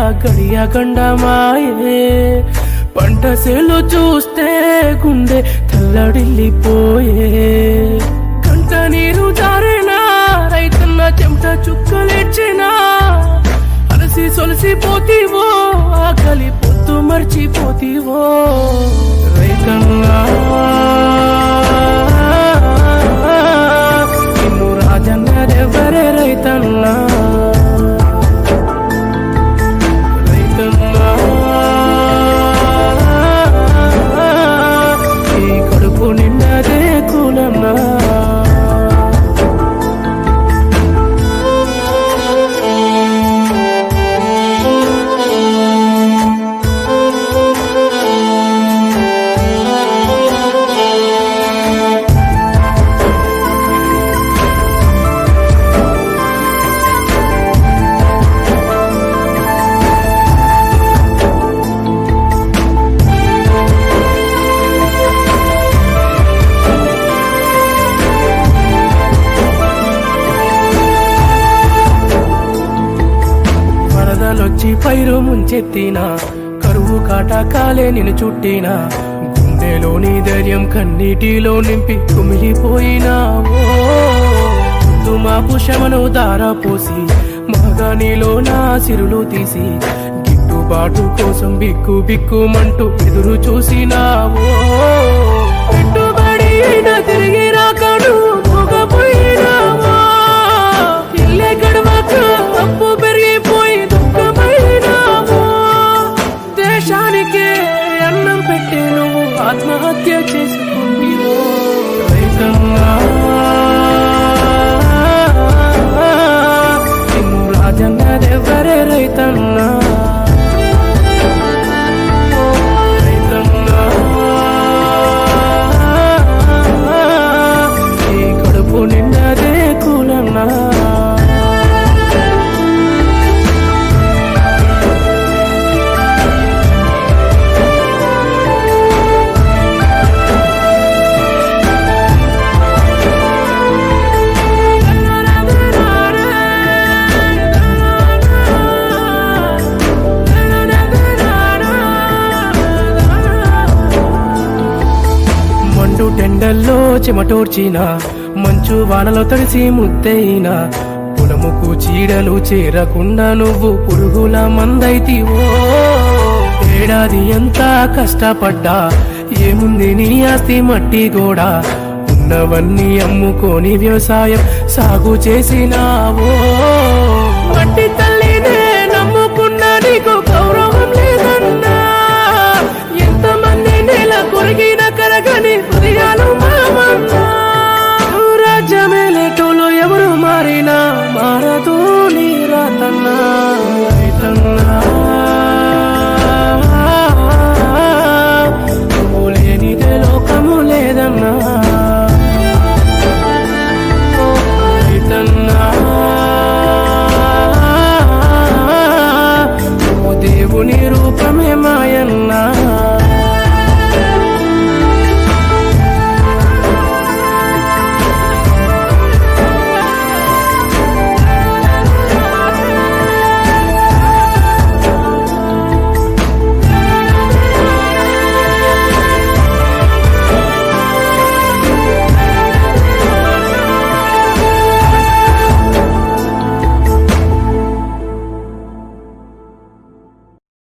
గడియ గండమాయే పంట సేలు చూస్తే గుండె తల్లడిల్లిపోయే కంట నీరు జారినా రైతన్న చెమట చుక్కలిచ్చినా అలసి సొలసి పోతీవో ఆకలి పొత్తు మర్చిపోతీవో రైతన్నా నిన్ను రాజన్నదెవరే రైతన్నా రైతన్నా ఈ కడుపు నిన్నదే కూలన్నా వరదలొచ్చి పైరు ముంచెత్తిన కరువు కాటకాలే నిన్ను చుట్టిన గుండెలోని ధైర్యం కన్నీటిలో నింపి కుమిలిపోయినావో మా పుషమను దారపోసి మగానిలో నా సిరులు తీసి గిట్టుబాటు కోసం బిక్కు బిక్కుమంటూ ఎదురు చూసినావో పెట్టుబడి అయినా తిరిగి రాకడు పోకపోయినావా ఇల్లే గడవక అప్పు పెరిగిపోయి దుఃఖమైనావా దేశానికే అన్నం పెట్టి నువ్వు ఆత్మహత్య చేసుకుంటివో రైతన్నా నిన్ను రాజన్నదెవరే రైతన్నా రైతన్నా ఈ కడుపు నిన్నదే కూలన్నా మండు టెండల్లో చెమటోర్చిన మంచు వానలో తడిసి ముద్దయిన పొలముకు చీడలు చేరకుండా నువ్వు పురుగుల మందైతివో ఏడాది ఎంత కష్టపడ్డా ఏముంది నీ ఆస్తి మట్టి గోడ ఉన్నవన్నీ అమ్ముకొని వ్యవసాయం సాగు చేసినావో మట్టి